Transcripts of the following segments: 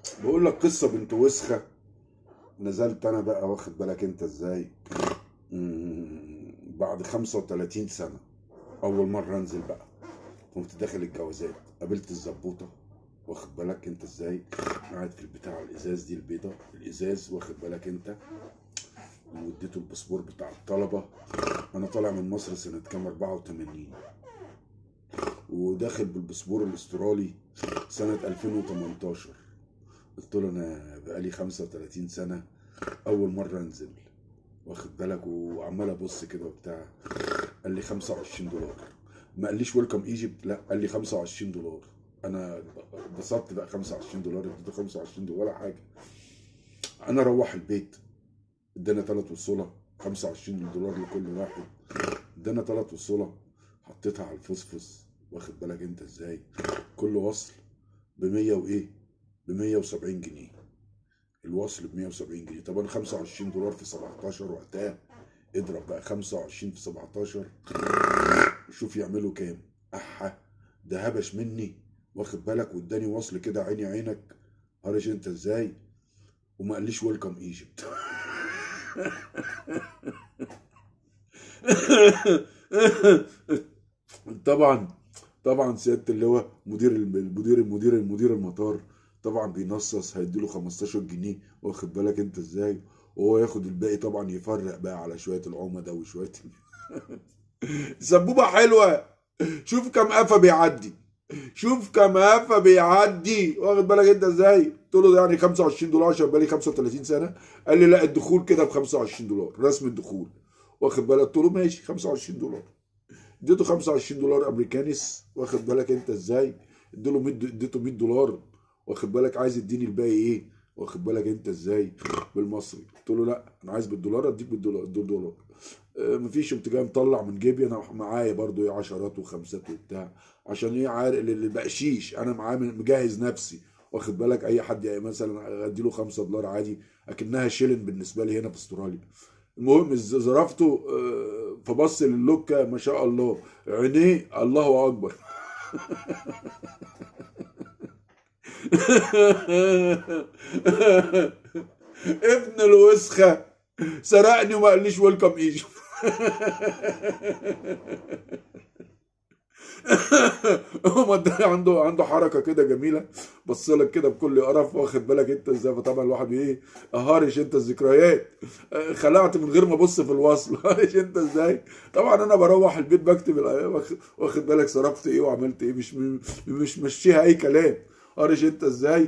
بقول لك قصه بنت وسخه نزلت انا بقى واخد بالك انت ازاي مم، بعد 35 سنه اول مره انزل بقى كنت داخل الجوازات قابلت الزبوطه واخد بالك انت ازاي قاعد في البتاع الازاز دي البيضه الازاز واخد بالك انت واديته الباسبور بتاع الطلبه انا طالع من مصر سنه كام 84 وداخل بالباسبور الاسترالي سنه 2018 قلت له انا بقالي 35 سنه اول مره انزل واخد بالك وعمال ابص كده وبتاع قال لي 25 دولار ما قاليش ويلكم ايجيبت لا قال لي 25 دولار انا اتبسطت بقى 25 دولار اديته 25 دولار ولا حاجه انا اروح البيت ادانا ثلاث وصوله 25 دولار لكل واحد ادانا ثلاث وصوله حطيتها على الفسفس واخد بالك انت ازاي كل وصل ب 100 وايه ب 170 جنيه الوصل ب 170 جنيه طب انا 25 دولار في 17 وقتها اضرب بقى 25 في 17 شوف يعملوا كام احا ده هبش مني واخد بالك واداني وصل كده عيني عينك عارف انت ازاي وما قاليش ويلكم ايجيبت طبعا طبعا سياده اللواء مدير المدير المدير المدير المطار طبعا بينصص هيديله 15 جنيه واخد بالك انت ازاي وهو ياخد الباقي طبعا يفرق بقى على شويه العمده وشويه سبوبه حلوه شوف كم قفا بيعدي شوف كم قفا بيعدي واخد بالك انت ازاي قلت له يعني 25 دولار عشان بقالي 35 سنه قال لي لا الدخول كده ب 25 دولار رسم الدخول واخد بالك قلت له ماشي 25 دولار اديته 25 دولار امريكانيس واخد بالك انت ازاي اديله 100 اديته 100 دولار واخد بالك عايز يديني الباقي ايه واخد بالك انت ازاي بالمصري قلت له لا انا عايز بالدولار اديك بالدولار بالدولار آه، مفيش قمت جاي مطلع من جيبي انا معايا برضو ايه عشرات وخمسات وبتاع عشان ايه عارف اللي بقشيش انا معاه مجهز نفسي واخد بالك اي حد يعني مثلا اديله 5 دولار عادي اكنها شيلن بالنسبه لي هنا في استراليا المهم ز- ظرفته آه، فبص للوكه ما شاء الله عينيه الله اكبر ابن الوسخه سرقني وما قاليش ويلكم ايجيبت هو ده عنده عنده حركه كده جميله بص لك كده بكل قرف واخد بالك انت ازاي فطبعا الواحد ايه هارش انت الذكريات آه، خلعت من غير ما ابص في الوصل هارش انت ازاي طبعا انا بروح البيت بكتب ال- واخد- واخد بالك صرفت ايه وعملت ايه مش مش مشيها اي كلام هارش انت ازاي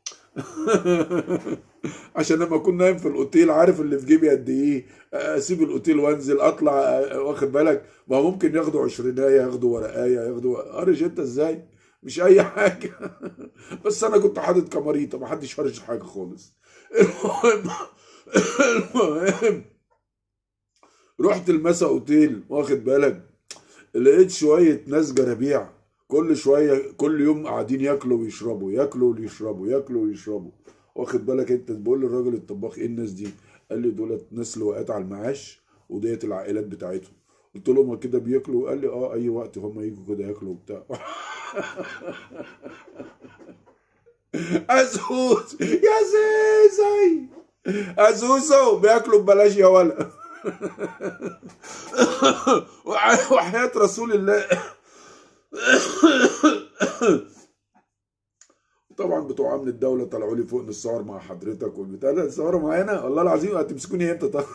عشان لما اكون نايم في الاوتيل عارف اللي في جيبي قد ايه اسيب الاوتيل وانزل اطلع آه، واخد بالك ما هو ممكن ياخدوا عشرينية ياخدوا ورقاية ياخدوا هرش انت ازاي مش اي حاجة بس انا كنت حاطط كماريطة ما حدش هرش حاجة خالص المهم المهم رحت المسا اوتيل واخد بالك لقيت شوية ناس جرابيع كل شوية كل يوم قاعدين ياكلوا ويشربوا ياكلوا ويشربوا ياكلوا ويشربوا واخد بالك انت بقول للراجل الطباخ ايه الناس دي قال لي دولت ناس لواءات على المعاش وديت العائلات بتاعتهم قلت له ما كده بياكلوا قال لي اه اي وقت هم يجوا كده ياكلوا وبتاع ازوز يا زيزي ازوزو بياكلوا ببلاش يا ولا وح- وحياة رسول الله طبعا بتوع امن الدوله طلعوا لي فوق نتصور مع حضرتك والبتاع ده تصوروا معانا والله العظيم هتمسكوني امتى طب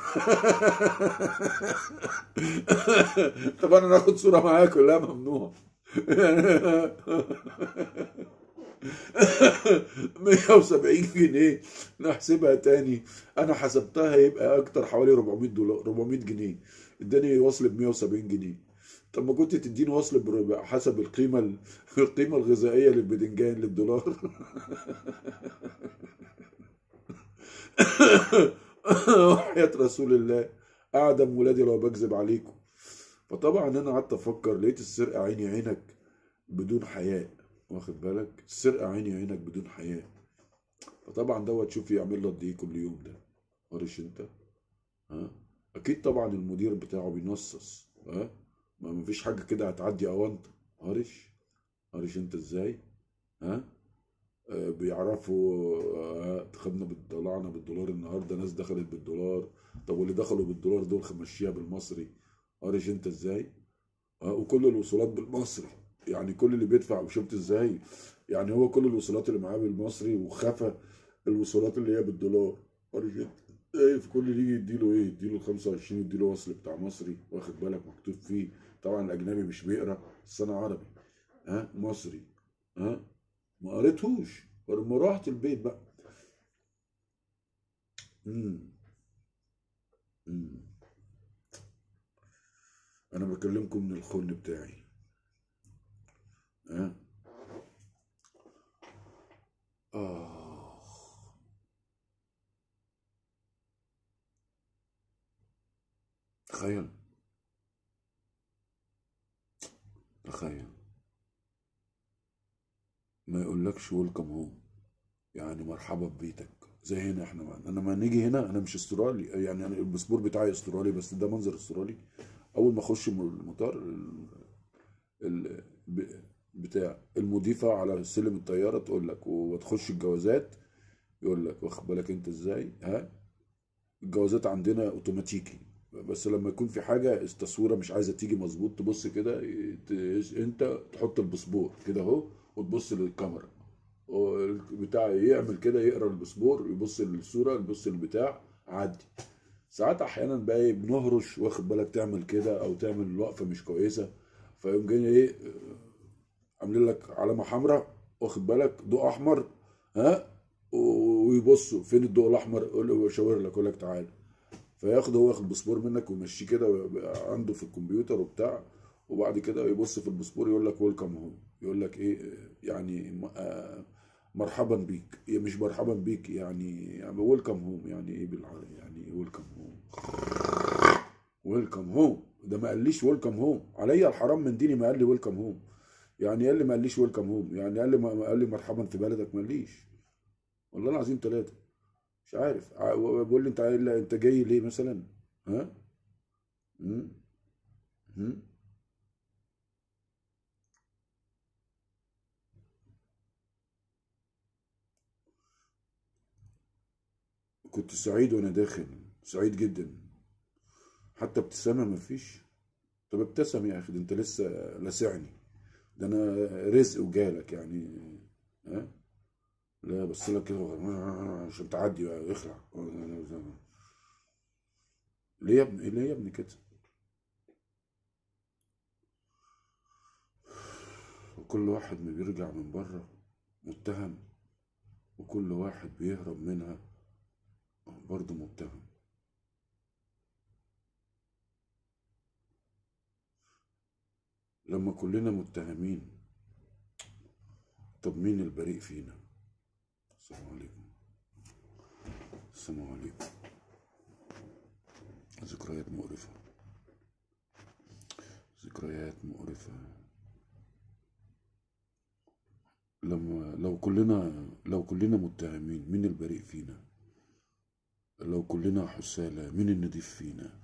طبعا انا اخد صوره معاكم لا ممنوع 170 جنيه نحسبها تاني انا حسبتها يبقى اكتر حوالي 400 دولار 400 جنيه اداني وصل ب 170 جنيه طب ما كنت تديني وصل بربع حسب القيمه القيمه الغذائيه للبدنجان للدولار وحياة رسول الله اعدم ولادي لو بكذب عليكم فطبعا انا قعدت افكر لقيت السرقه عيني عينك بدون حياء واخد بالك السرقه عيني عينك بدون حياء فطبعا دوت شوف يعمل له قد ايه كل يوم ده قارش انت ها اكيد طبعا المدير بتاعه بينصص ها ما مفيش حاجه كده هتعدي اونطه قارش قارش انت ازاي ها آه، بيعرفوا آه، خدنا بال- طلعنا بالدولار النهارده ناس دخلت بالدولار طب واللي دخلوا بالدولار دول مشيها بالمصري عارف انت ازاي اه وكل الوصولات بالمصري يعني كل اللي بيدفع وشفت ازاي يعني هو كل الوصولات اللي معاه بالمصري وخفى الوصولات اللي هي بالدولار عارف انت ايه في كل اللي يجي يديله ايه يديله 25 يديله وصل بتاع مصري واخد بالك مكتوب فيه طبعا الاجنبي مش بيقرا بس انا عربي ها مصري ها ما قريتهوش لما رحت البيت بقى امم امم انا بكلمكم من الخن بتاعي ها اه تخيل تخيل ما يقولكش ويلكم هوم يعني مرحبا ببيتك زي هنا احنا ما. انا ما نيجي هنا انا مش استرالي يعني أنا الباسبور بتاعي استرالي بس ده منظر استرالي اول ما اخش من المطار ال... ال... ب- بتاع المضيفه على سلم الطياره تقول لك وتخش الجوازات يقول لك واخد بالك انت ازاي ها الجوازات عندنا اوتوماتيكي بس لما يكون في حاجه التصويره مش عايزه تيجي مظبوط تبص كده ت- انت تحط الباسبور كده اهو وتبص للكاميرا بتاع يعمل كده يقرا الباسبور يبص للصوره يبص للبتاع عدي ساعات احيانا بقى إيه بنهرش واخد بالك تعمل كده او تعمل الوقفه مش كويسه فيقوم جاي ايه عاملين لك علامه حمراء واخد بالك ضوء احمر ها ويبصوا فين الضوء الاحمر يقول له يشاور لك يقول لك تعالى فياخد هو ياخد باسبور منك ويمشيه كده ويبقى عنده في الكمبيوتر وبتاع وبعد كده يبص في الباسبور يقول لك ويلكم هوم يقول لك ايه يعني م- آه، مرحبا بيك إيه مش مرحبا بيك يعني يعني ويلكم هوم يعني ايه بالعربي يعني ويلكم هوم ويلكم هوم ده ما قاليش ويلكم هوم عليا الحرام من ديني ما قال لي ويلكم هوم يعني قال لي ما قاليش ويلكم هوم يعني قال لي ما قال لي مرحبا في بلدك ما قاليش والله العظيم ثلاثة مش عارف ع- بقول لي انت عايل- انت جاي ليه مثلا ها مم؟ مم؟ كنت سعيد وانا داخل سعيد جدا حتى ابتسامة ما فيش طب ابتسم يا اخي ده انت لسه لاسعني ده انا رزق وجالك يعني ها لا بص لك كده عشان تعدي بقى اخلع ليه يا ابني ليه يا ابني كده وكل واحد ما بيرجع من بره متهم وكل واحد بيهرب منها برضه متهم لما كلنا متهمين طب مين البريء فينا السلام عليكم السلام عليكم ذكريات مقرفة ذكريات مقرفة لما لو كلنا لو كلنا متهمين مين البريء فينا لو كلنا حسالة مين النضيف فينا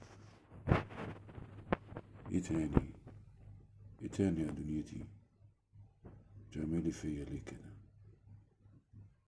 ايه تاني ايه تاني يا دنيتي تعملي فيا ليه كده